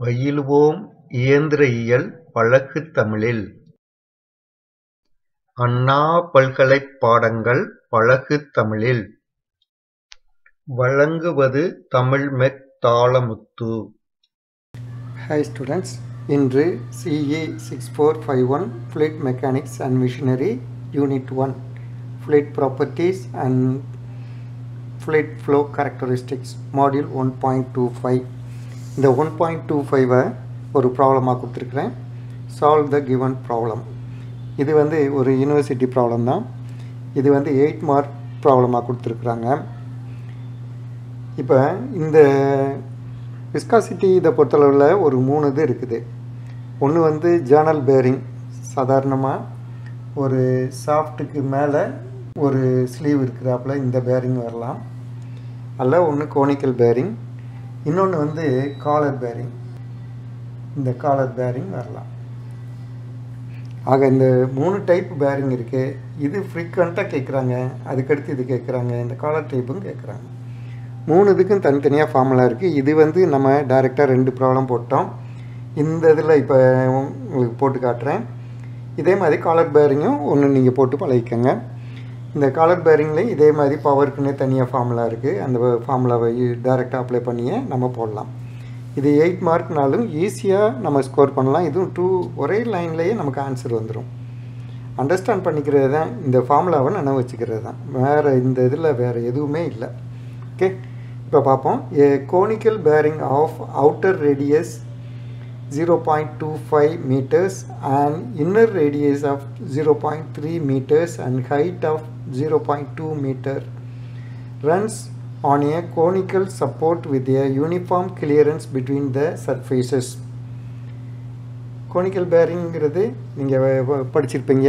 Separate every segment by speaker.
Speaker 1: பயிலுவோம் இயந்திர இயல் வழக்குத் தமிழில்! அண்ணா பல்கலைப் பாடங்கள் வழக்குத் தமிழில்! வழங்குவது தமிழ்மெக் தாளமுத்து.
Speaker 2: ஹாய் ஸ்டூடெண்ட்ஸ் இன்று CA six four five one fluid mechanics and machinery unit one fluid properties and fluid flow characteristics module one point two five இந்த ஒன் பாயிண்ட் டூ ஃபைவை ஒரு ப்ராப்ளமாக கொடுத்துருக்குறேன் சால்வ் த கிவன் ப்ராப்ளம் இது வந்து ஒரு university problem தான் இது வந்து எயிட் மார்க் ப்ராப்ளமாக கொடுத்துருக்குறாங்க இப்போ இந்த விஸ்காசிட்டி இதை பொறுத்தளவில் ஒரு மூணு இது இருக்குது ஒன்று வந்து ஜேர்னல் பேரிங் சாதாரணமாக ஒரு சாஃப்ட்டுக்கு மேலே ஒரு ஸ்லீவ் இருக்கிறாப்புல இந்த பேரிங் வரலாம் அல்ல ஒன்று கோனிக்கல் பேரிங் இன்னொன்று வந்து காலர் பேரிங் இந்த காலர் பேரிங் வரலாம் ஆக இந்த மூணு டைப் பேரிங் இருக்குது இது ஃப்ரீக்வெண்ட்டாக கேட்குறாங்க அதுக்கடுத்து இது கேட்குறாங்க இந்த காலர் டைப்பும் கேட்குறாங்க மூணு இதுக்கும் தனித்தனியாக ஃபார்முலா இருக்குது இது வந்து நம்ம டைரெக்டாக ரெண்டு ப்ராப்ளம் போட்டோம் இந்த இதில் இப்போ உங்களுக்கு போட்டு காட்டுறேன் இதே மாதிரி காலர் பேரிங்கும் ஒன்று நீங்கள் போட்டு பழகிக்கோங்க இந்த காலர் பேரிங்லேயும் இதே மாதிரி பவருக்குன்னே தனியாக ஃபார்முலா இருக்குது அந்த ஃபார்முலாவை டைரெக்டாக அப்ளை பண்ணியே நம்ம போடலாம் இது எயிட் மார்க்னாலும் ஈஸியாக நம்ம ஸ்கோர் பண்ணலாம் இதுவும் டூ ஒரே லைன்லேயே நமக்கு ஆன்சர் வந்துடும் அண்டர்ஸ்டாண்ட் பண்ணிக்கிறது தான் இந்த ஃபார்முலாவை நினைவு வச்சுக்கிறது தான் வேறு இந்த இதில் வேறு எதுவுமே இல்லை ஓகே இப்போ பார்ப்போம் a conical bearing of outer radius zero point two five meters and inner radius of zero point three meters and height of zero point two meter runs on a conical support with a uniform clearance between the surfaces conical பேரிங்கிறது நீங்கள் படிச்சிருப்பீங்க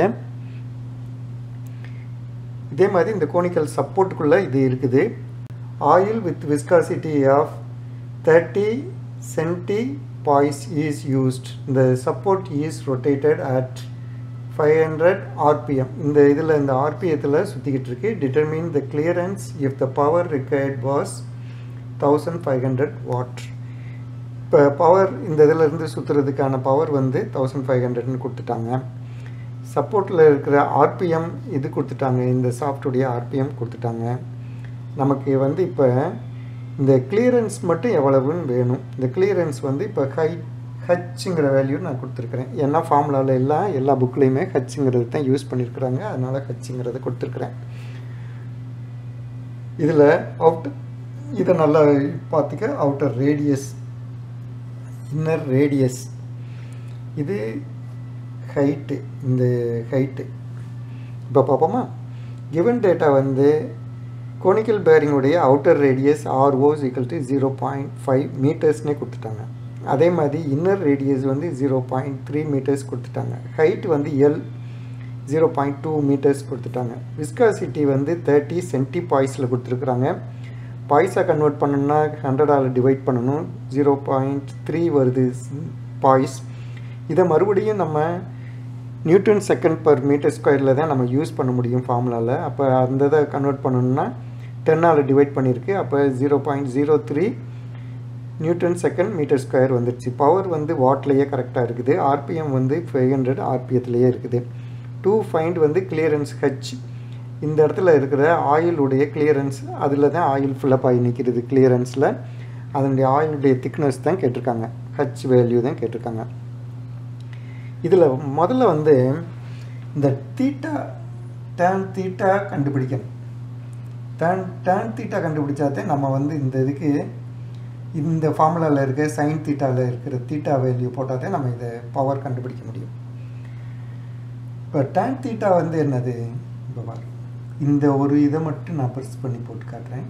Speaker 2: இதே மாதிரி இந்த conical சப்போர்ட்டுக்குள்ளே இது இருக்குது oil with viscosity of thirty centipoise is used இந்த support is rotated at five hundred RPM இந்த இதில் இந்த ஆர்பிஎத்தில் சுற்றிக்கிட்டு இருக்கு determine the clearance if the power required was thousand five hundred watt இப்போ பவர் இந்த இதில் இருந்து சுற்றுறதுக்கான பவர் வந்து தௌசண்ட் ஃபைவ் ஹண்ட்ரட்னு கொடுத்துட்டாங்க சப்போர்ட்டில் இருக்கிற ஆர்பிஎம் இது கொடுத்துட்டாங்க இந்த சாஃப்டுடைய ஆர்பிஎம் கொடுத்துட்டாங்க நமக்கு வந்து இப்போ இந்த கிளியரன்ஸ் மட்டும் எவ்வளவுன்னு வேணும் இந்த கிளியரன்ஸ் வந்து இப்போ ஹைட் ஹச்சுங்கிற வேல்யூ நான் கொடுத்துருக்குறேன் ஏன்னா ஃபார்முலாவில் எல்லாம் எல்லா புக்லேயுமே ஹச்சுங்கிறது தான் யூஸ் பண்ணியிருக்கிறாங்க அதனால் ஹச்சுங்கிறத கொடுத்துருக்குறேன் இதில் அவுட் இதை நல்லா பார்த்துக்க அவுட்டர் ரேடியஸ் இன்னர் ரேடியஸ் இது ஹைட்டு இந்த ஹைட்டு இப்போ பார்ப்போமா கிவன் டேட்டா வந்து கோனிக்கல் பேரிங்குடைய outer radius R O is equal to zero point five மீட்டர்ஸ்னே கொடுத்துட்டாங்க அதே மாதிரி இன்னர் ரேடியஸ் வந்து ஜீரோ பாயிண்ட் த்ரீ மீட்டர்ஸ் கொடுத்துட்டாங்க ஹைட் வந்து L zero point two meters கொடுத்துட்டாங்க விஸ்காசிட்டி வந்து தேர்ட்டி சென்டி பாய்ஸில் கொடுத்துருக்குறாங்க பாய்ஸாக கன்வெர்ட் பண்ணணும்னா ஹண்ட்ரடால் டிவைட் பண்ணணும் ஜீரோ பாயிண்ட் த்ரீ வருது பாய்ஸ் இதை மறுபடியும் நம்ம நியூட்டன் செகண்ட் பர் மீட்டர் ஸ்கொயரில் தான் நம்ம யூஸ் பண்ண முடியும் ஃபார்முலாவில் அப்போ அந்த இதை கன்வெர்ட் பண்ணணும்னா டென்னால் டிவைட் பண்ணியிருக்கு அப்போ zero point zero three newton second meter square வந்துடுச்சு பவர் வந்து வாட்லேயே கரெக்டாக இருக்குது ஆர்பிஎம் வந்து ஃபைவ் ஹண்ட்ரட் ஆர்பிஎத்துலேயே இருக்குது டூ ஃபைண்ட் வந்து கிளியரன்ஸ் ஹச் இந்த இடத்துல இருக்கிற ஆயிலுடைய கிளியரன்ஸ் அதில் தான் ஆயில் ஃபில்லப் ஆகி நிற்கிறது கிளியரன்ஸில் அதனுடைய ஆயிலுடைய திக்னஸ் தான் கேட்டிருக்காங்க ஹச் வேல்யூ தான் கேட்டிருக்காங்க இதில் முதல்ல வந்து இந்த தீட்டா டேன் தீட்டா கண்டுபிடிக்கணும் டேன் டேன் தீட்டா கண்டுபிடிச்சாதே நம்ம வந்து இந்த இதுக்கு இந்த ஃபார்முலாவில் இருக்க சைன் தீட்டாவில் இருக்கிற தீட்டா வேல்யூ போட்டால் தான் நம்ம இதை பவர் கண்டுபிடிக்க முடியும் இப்போ டேன் தீட்டா வந்து என்னது இப்போ பாரு இந்த ஒரு இதை மட்டும் நான் ப்ரெஸ் பண்ணி போட்டு காட்டுறேன்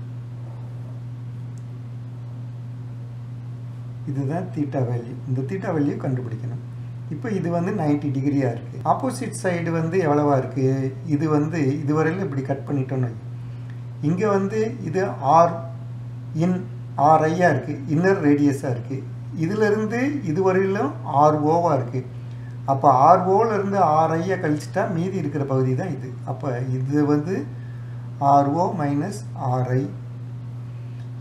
Speaker 2: இதுதான் தீட்டா வேல்யூ இந்த தீட்டா வேல்யூ கண்டுபிடிக்கணும் இப்போ இது வந்து நைன்டி டிகிரியாக இருக்குது ஆப்போசிட் சைடு வந்து எவ்வளவா இருக்குது இது வந்து இதுவரையில் இப்படி கட் பண்ணிட்டோன்னு இங்கே வந்து இது ஆர் இன் ஆர்ஐயாக இருக்குது இன்னர் ரேடியஸாக இருக்குது இதிலிருந்து இதுவரையிலும் ஆர்ஓவாக இருக்குது அப்போ ஆர்ஓலேருந்து ஆர்ஐயை கழிச்சிட்டா மீதி இருக்கிற பகுதி தான் இது அப்போ இது வந்து ஆர்ஓ மைனஸ் ஆர்ஐ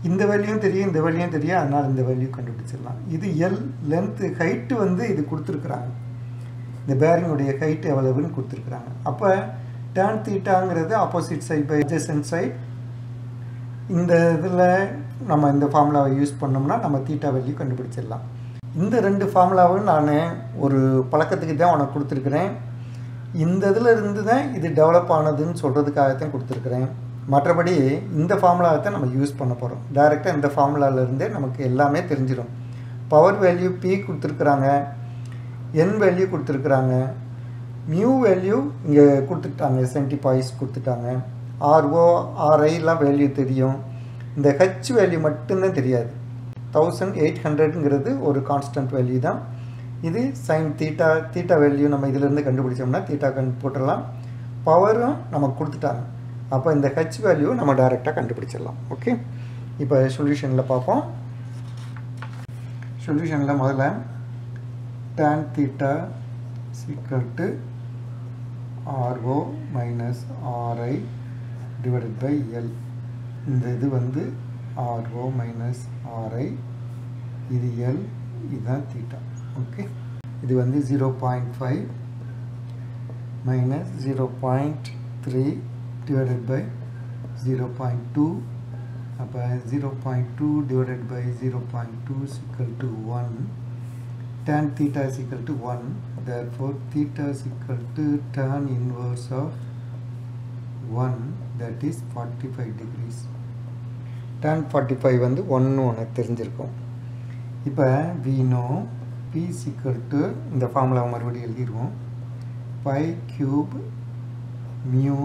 Speaker 2: இந்த வேல்யூயும் தெரியும் இந்த வேல்யூயும் தெரியும் அதனால் இந்த வேல்யூ கண்டுபிடிச்சிடலாம் இது எல் லென்த்து ஹைட்டு வந்து இது கொடுத்துருக்குறாங்க இந்த பேரிங்குடைய ஹைட் எவ்வளவுன்னு கொடுத்துருக்குறாங்க அப்போ டேன் தீட்டாங்கிறது opposite side by adjacent side இந்த இதில் நம்ம இந்த ஃபார்முலாவை யூஸ் பண்ணோம்னா நம்ம தீட்டா வேல்யூ கண்டுபிடிச்சிடலாம் இந்த ரெண்டு ஃபார்முலாவும் நான் ஒரு பழக்கத்துக்கு தான் உனக்கு கொடுத்துருக்குறேன் இந்த இதில் இருந்து தான் இது டெவலப் ஆனதுன்னு சொல்கிறதுக்காகத்தான் கொடுத்துருக்குறேன் மற்றபடி இந்த ஃபார்முலாவை தான் நம்ம யூஸ் பண்ண போகிறோம் டைரெக்டாக இந்த ஃபார்முலாவிலேருந்தே நமக்கு எல்லாமே தெரிஞ்சிடும் பவர் வேல்யூ பி கொடுத்துருக்குறாங்க என் வேல்யூ கொடுத்துருக்குறாங்க மியூ வேல்யூ இங்கே கொடுத்துட்டாங்க சென்டிபாய்ஸ் கொடுத்துட்டாங்க ஆர்ஓ ஆர்ஐலாம் வேல்யூ தெரியும் இந்த ஹெச் வேல்யூ மட்டும்தான் தெரியாது தௌசண்ட் எயிட் ஹண்ட்ரட்ங்கிறது ஒரு கான்ஸ்டன்ட் வேல்யூ தான் இது சைன் தீட்டா தீட்டா வேல்யூ நம்ம இதிலேருந்து கண்டுபிடிச்சோம்னா தீட்டா கண்டு போட்டுடலாம் பவரும் நமக்கு கொடுத்துட்டாங்க அப்போ இந்த ஹெச் வேல்யூ நம்ம டைரெக்டாக கண்டுபிடிச்சிடலாம் ஓகே இப்போ சொல்யூஷனில் பார்ப்போம் சொல்யூஷனில் முதல்ல tan theta is equal to RO minus RI divided by L இந்த இது வந்து RO minus RI இது L இதுதான் theta ஓகே இது வந்து zero point five minus zero point three divided by zero point two அப்போ zero point two divided by zero point two சிக்கல் to one tan theta is equal to 1 therefore theta is equal to tan inverse of 1 that is 45 degrees tan 45 வந்து 1 உனக்கு தெரிஞ்சிருக்கும் இப்போ we know p is equal to இந்த formula மறுபடியும் எழுதிடுவோம் pi cube mu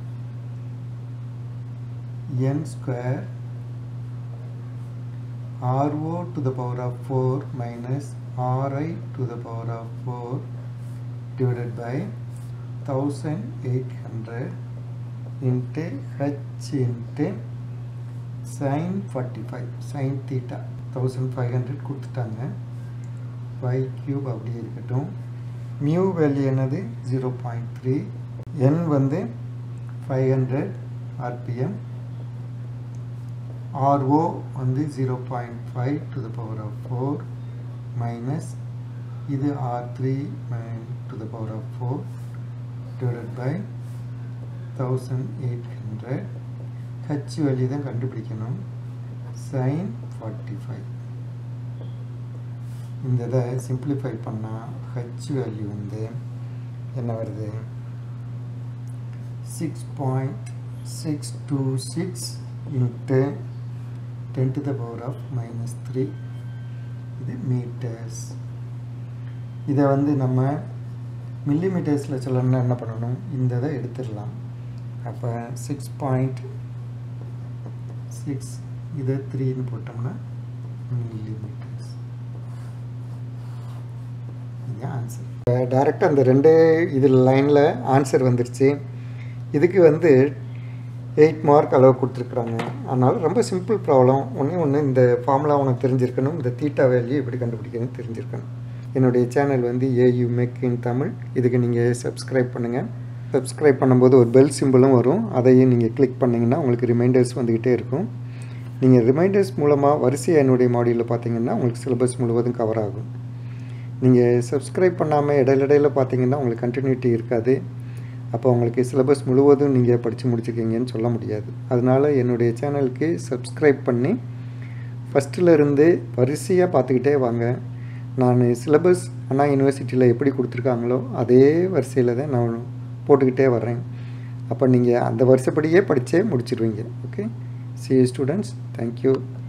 Speaker 2: n square RO to the power of 4 minus Ri to the power of 4 divided by 1800 into h into sin 45 sin theta 1500 கொடுத்துட்டாங்க pi cube அப்படியே இருக்கட்டும் mu value என்னது zero point three N வந்து five hundred RPM RO வந்து zero point five to the power of four minus இது R three to the power of four divided by thousand eight hundred H value தான் கண்டுபிடிக்கணும் sine forty five இந்த இதை simplify பண்ணால் H value வந்து என்ன வருது six point six two six into ten to the power of minus three இது metres இதை வந்து நம்ம மில்லி மீட்டர்ஸில் சொல்லணும்னா என்ன பண்ணணும் இந்த இதை எடுத்துடலாம் அப்போ சிக்ஸ் பாயிண்ட் சிக்ஸ் இதை த்ரீன்னு போட்டோம்னா மில்லி மீட்டர்ஸ் இது ஆன்சர் இப்போ டேரெக்டாக அந்த ரெண்டே இதில் லைனில் ஆன்சர் வந்துருச்சு இதுக்கு வந்து எயிட் மார்க் அளவு கொடுத்துருக்குறாங்க அதனால் ரொம்ப சிம்பிள் ப்ராப்ளம் ஒன்றே ஒன்று இந்த ஃபார்முலா உனக்கு தெரிஞ்சிருக்கணும் இந்த தீட்டா வேல்யூ எப்படி கண்டுபிடிக்கணும்னு தெரிஞ்சிருக்கணும் என்னுடைய சேனல் வந்து ஏயு மேக் இன் தமிழ் இதுக்கு நீங்கள் சப்ஸ்கிரைப் பண்ணுங்கள் சப்ஸ்கிரைப் பண்ணும்போது ஒரு பெல் சிம்பிளும் வரும் அதையும் நீங்கள் கிளிக் பண்ணிங்கன்னா உங்களுக்கு ரிமைண்டர்ஸ் வந்துக்கிட்டே இருக்கும் நீங்கள் ரிமைண்டர்ஸ் மூலமாக வரிசையாக என்னுடைய மாடியில் பார்த்தீங்கன்னா உங்களுக்கு சிலபஸ் முழுவதும் கவர் ஆகும் நீங்கள் சப்ஸ்கிரைப் பண்ணாமல் இடையில இடையில பார்த்தீங்கன்னா உங்களுக்கு கண்டினியூட்டி இருக்காது அப்போ உங்களுக்கு சிலபஸ் முழுவதும் நீங்கள் படித்து முடிச்சிருக்கீங்கன்னு சொல்ல முடியாது அதனால் என்னுடைய சேனலுக்கு சப்ஸ்கிரைப் பண்ணி ஃபஸ்ட்டில் இருந்து வரிசையாக பார்த்துக்கிட்டே வாங்க நான் சிலபஸ் அண்ணா யூனிவர்சிட்டியில் எப்படி கொடுத்துருக்காங்களோ அதே வரிசையில் தான் நான் போட்டுக்கிட்டே வர்றேன் அப்போ நீங்கள் அந்த வருஷப்படியே படித்தே முடிச்சிடுவீங்க ஓகே சி ஸ்டூடெண்ட்ஸ் தேங்க்யூ